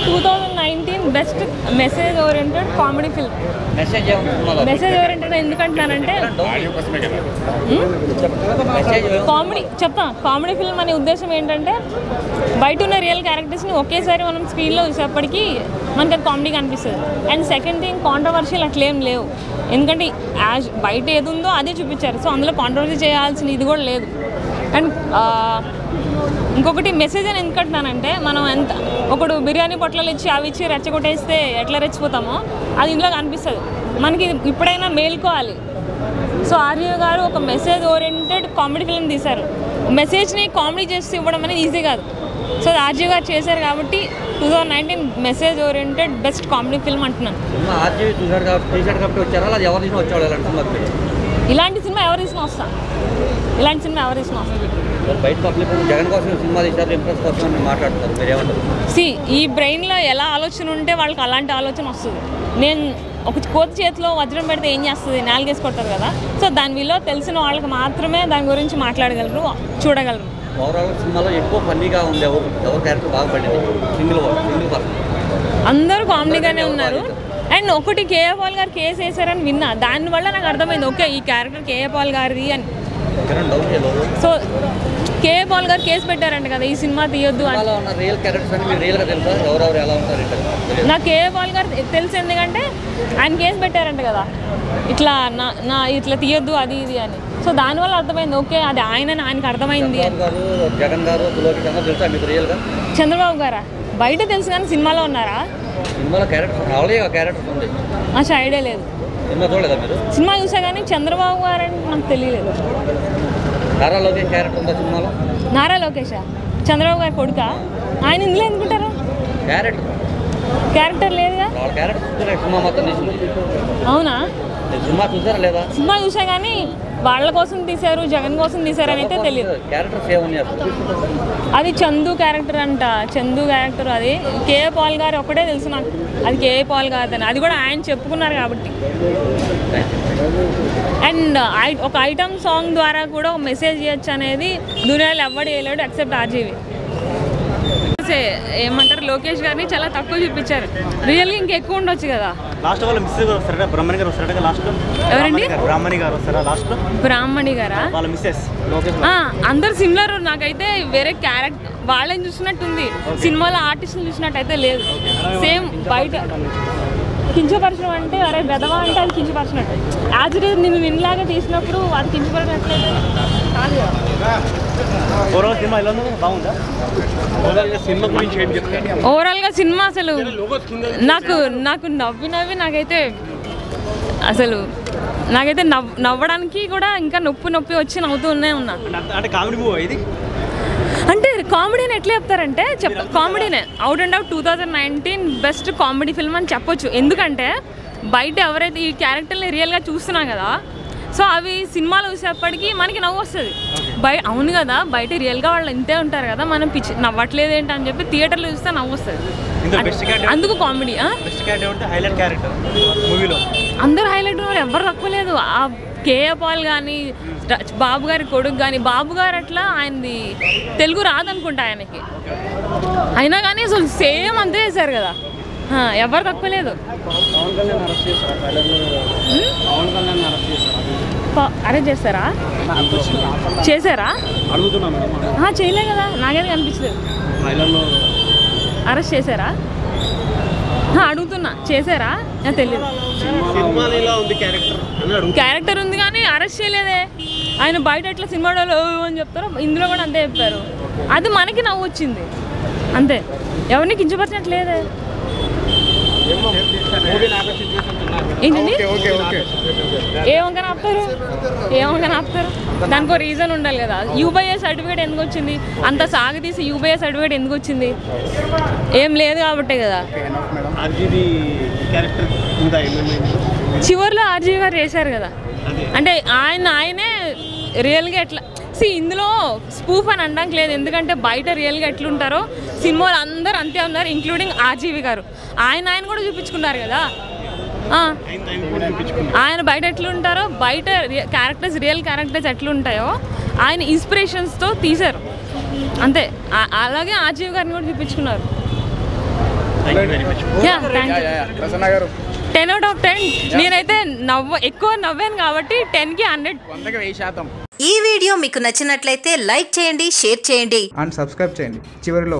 Two thousand nineteen best message oriented comedy film message ఏముంది సినిమాలో message oriented ఎందుకంటున్నానంటే audio కోసమే కదా మెసేజ్ కామెడీ చెప్తా కామెడీ ఫిల్మ్ అనే ఉద్దేశం ఏంటంటే బయట ఉన్న రియల్ క్యారెక్టర్స్ని ఒకేసారి మనం స్క్రీన్లో చూసేప్పటికీ మనకి అది కామెడీగా అనిపిస్తుంది అండ్ సెకండ్ థింగ్ కాంట్రవర్షియల్ అట్లేం లేవు ఎందుకంటే యాజ్ బయట ఏది ఉందో అదే చూపించారు సో అందులో కాంట్రవర్సీ చేయాల్సిన ఇది కూడా లేదు అండ్ ఇంకొకటి మెసేజ్ అని ఎందుకంటున్నానంటే మనం ఎంత ఒకడు బిర్యానీ పొట్లాలు ఇచ్చి అవి ఇచ్చి రెచ్చగొట్టేస్తే ఎట్లా రెచ్చిపోతామో అది ఇందులో కనిపిస్తుంది మనకి ఇప్పుడైనా మేల్కోవాలి సో ఆర్య గారు ఒక మెసేజ్ ఓరియంటెడ్ కామెడీ ఫిల్మ్ తీశారు మెసేజ్ని కామెడీ చేసి ఇవ్వడం అనేది ఈజీ కాదు సో అది ఆర్జీ గారు చేశారు కాబట్టి two thousand nineteen message oriented best comedy film అంటున్నాను సినిమా ఆర్జీవి చూశాడు కాబట్టి చూశాడు కాబట్టి వచ్చారా అది ఎవరు తీసిన వచ్చాడు ఇలాంటి సినిమాకి మీరు? ఇలాంటి సినిమా ఎవరు తీసినా వస్తా ఇలాంటి సినిమా ఎవరు తీసినా వస్తా మరి బయట పబ్లిక్ జగన్ కోసం ఈ సినిమా తీశారు ఇంప్రెస్ కోసం అని మాట్లాడుతున్నారు మీరు ఏమంటారు సి ఈ బ్రెయిన్లో ఎలా ఆలోచన ఉంటే వాళ్ళకి అలాంటి ఆలోచన వస్తుంది నేను ఒక కోతి చేతిలో వజ్రం పెడితే ఏం చేస్తుంది నాలుగేసి కొట్టదు కదా సో దాని విలువ తెలిసిన వాళ్ళకి మాత్రమే దాని గురించి మాట్లాడగలరు చూడగలరు ఓవరాల్ సినిమాలో ఎక్కువ ఫన్నీగా ఉంది ఎవరు ఎవరు క్యారెక్టర్ బాగా పడింది సింగిల్ సింగిల్ పర్సన్ అందరూ కామెడీగానే ఉన్నారు అండ్ ఒకటి కేఏ పాల్ గారు కేసు వేశారని విన్నా దానివల్ల నాకు అర్థమైంది ఓకే ఈ క్యారెక్టర్ కేఏ పాల్ గారిది అని కిరణ్ డౌన్ చేయలేదు సో కేఏ పాల్ గారు కేసు పెట్టారంట కదా ఈ సినిమా తీయొద్దు అని సినిమాలో ఉన్న రియల్ క్యారెక్టర్స్ అని మీరు రియల్గా తెలుసా ఎవరెవరు ఎలా ఉంటారు ఏంటో తెలియదు. నాకు కేఏ పాల్ గారు తెలుసు ఎందుకంటే ఆయన కేసు పెట్టారంట కదా ఇట్లా నా నా ఇట్లా తీయొద్దు అది ఇది అని సో దానివల్ల అర్థమైంది ఓకే అది ఆయన ఆయనకి అర్థమైంది అని చంద్రబాబు గారు జగన్ గారు లోకేష్ గారు తెలుసా మీకు రియల్గా చంద్రబాబు గారా బయట తెలుసు కానీ సినిమాలో ఉన్నారా సినిమాలో క్యారెక్టర్ ఆల్రెడీ ఆ క్యారెక్టర్ ఉంది నాకు ఐడియా లేదు సినిమా చూడలేదా మీరు సినిమా చూసా కానీ చంద్రబాబు గారు అంటే నాకు తెలియలేదు నారా లోకేష్ క్యారెక్టర్ ఉందా సినిమాలో నారా లోకేషా చంద్రబాబు గారి కొడుక ఆయన ఇందులో ఎందుకుంటారు క్యారెక్టర్ క్యారెక్టర్ లేదుగా వాళ్ళ క్యారెక్టర్ చూసారా సినిమా మొత్తం తీసింది అవునా మీరు సినిమా చూసారా లేదా సినిమా చూసా కానీ వాళ్ళ కోసం తీశారు జగన్ కోసం తీశారు అని అయితే తెలియదు క్యారెక్టర్స్ ఏమున్నాయి అసలు అది చందు క్యారెక్టర్ అంట చందు క్యారెక్టర్ అది కేఏ పాల్ గారు ఒకటే తెలుసు నాకు అది కేఏ పాల్ కాదని అది కూడా ఆయన చెప్పుకున్నారు కాబట్టి అండ్ ఐ- ఒక ఐటమ్ సాంగ్ ద్వారా కూడా ఒక మెసేజ్ ఇవ్వచ్చు అనేది దునియాలో ఎవ్వడు వేయలేడు ఎక్సెప్ట్ ఆర్జీవి ఏమంటారు లోకేష్ గారిని చాలా తక్కువ చూపించారు రియల్గా ఇంకెక్కువ ఉండొచ్చు కదా లాస్ట్ వాళ్ళ మిస్ వస్తారా బ్రహ్మణి గారు వస్తారా లాస్ట్ ఎవరండి? బ్రాహ్మణి గారు వస్తారా లాస్ట్ లో బ్రాహ్మణి గారా వాళ్ళ మిస్సెస్ లోకేష్ ఆ, అందరు సిమిలర్ నాకైతే వేరే క్యారెక్టర్ వాళ్ళని చూసినట్టుంది సినిమాలో ఆర్టిస్టులు చూసినట్టు అయితే లేదు సేమ్ బయట కించపరచడం అంటే అరే బెదవా అంటే అది కించపరచినట్టు యాజ్ ఇట్ ఈజ్ నేను వినలాగా తీసినప్పుడు అది కించపడినట్లయితే కాదు కదా ఓవరాల్ సినిమా ఎలా ఉంది బాగుందా సినిమా గురించి ఏం చెప్తారు ఓవరాల్గా సినిమా అసలు నాకు నాకు నవ్వి నవ్వి నాకైతే అసలు నాకైతే నవ్ నవ్వడానికి కూడా ఇంకా నొప్పి నొప్పి వచ్చి నవ్వుతూనే ఉన్నా అంటే- అంటే కామెడీ మూవీ ఇది అంటే కామెడీని ఎట్లా చెప్తారంటే చెప్ కామెడీనే out and out two thousand nineteen best comedy film అని చెప్పొచ్చు ఎందుకంటే బయట ఎవరైతే ఈ క్యారెక్టర్ని రియల్గా చూస్తున్నాం కదా సో అవి సినిమాలో చూసేప్పటికి మనకి నవ్వు వస్తుంది బయ అవును కదా బయట రియల్గా వాళ్ళు ఇంతే ఉంటారు కదా మనం పిచ్చి నవ్వట్లేదు ఏంటి అని చెప్పి థియేటర్లో చూస్తే నవ్వు వస్తుంది ఇందులో బెస్ట్ క్యారెక్టర్ అందుకు కామెడీ బెస్ట్ క్యారెక్టర్ అంటే హైలైట్ క్యారెక్టర్ మూవీలో అందరూ హైలైట్ ఉన్నారు ఎవరు తక్కువ లేదు ఆ కేఏ పాల్ కానీ బాబు గారి కొడుకు కానీ బాబు గారు అట్లా ఆయనది తెలుగు రాదనుకుంటా ఆయనకి అయినా కానీ అసలు సేమ్ అంతే చేశారు కదా ఆ, ఎవరు తక్కువ లేదు ప- అరెస్ట్ చేస్తారా చేశారా అడుగుతున్నా మేడం ఆ, చేయలే కదా నాకైతే కనిపించలేదు అరెస్ట్ చేశారా ఆ, అడుగుతున్నా చేశారా నాకు తెలియదు సినిమాలో ఎలా ఉంది క్యారెక్టర్ అని అడుగు క్యారెక్టర్ ఉంది కానీ అరెస్ట్ చేయలేదే ఆయన బయట ఎట్లా సినిమాలో "ఓ" అని చెప్తారో ఇందులో కూడా అంతే చెప్పారు అది మనకి నవ్వు వచ్చింది అంతే ఎవరిని కించపరిచినట్లేదే ఏంటండి ఓకే ఓకే ఏ వంకన ఆపుతారు ఏ వంకన ఆపుతారు దానికి ఒక రీజన్ ఉండాలి కదా యూబీఐ సర్టిఫికేట్ ఎందుకు వచ్చింది అంత సాగదీసి యూబీఐ సర్టిఫికేట్ ఎందుకు వచ్చింది ఏం లేదు కాబట్టే కదా ఆర్జీది క్యారెక్టర్ ఉందా ఏమేమి చివరిలో ఆర్జీవి గారు చేశారు కదా అంటే ఆయన ఆయనే రియల్గా ఎట్లా సి ఇందులో స్పూఫ్ అని అనడానికి లేదు ఎందుకంటే బయట రియల్గా ఎట్లుంటారో సినిమాలు అందరూ అంతే ఉన్నారు ఇంక్లూడింగ్ ఆర్జీవి గారు ఆయన ఆయన కూడా చూపించుకున్నారు కదా ఆ. ఆయన బయట ఎట్లుంటారో బయట క్యారెక్టర్స్ రియల్ క్యారెక్టర్స్ ఎట్లుంటాయో ఆయన ఇన్స్పిరేషన్స్తో తీశారు అంతే ఆ- అలాగే ఆర్జీవి గారిని కూడా చూపించుకున్నారు thank you very much ya thank Prasanna గారు టెన్ అవుట్ ఆఫ్ టెన్ నేనైతే నవ్వ ఎక్కువ నవ్వాను కాబట్టి టెన్కి హండ్రెడ్ వందకి వెయ్యి శాతం ఈ వీడియో మీకు నచ్చినట్లయితే లైక్ చేయండి షేర్ చేయండి అండ్ సబ్స్క్రైబ్ చేయండి చివరిలో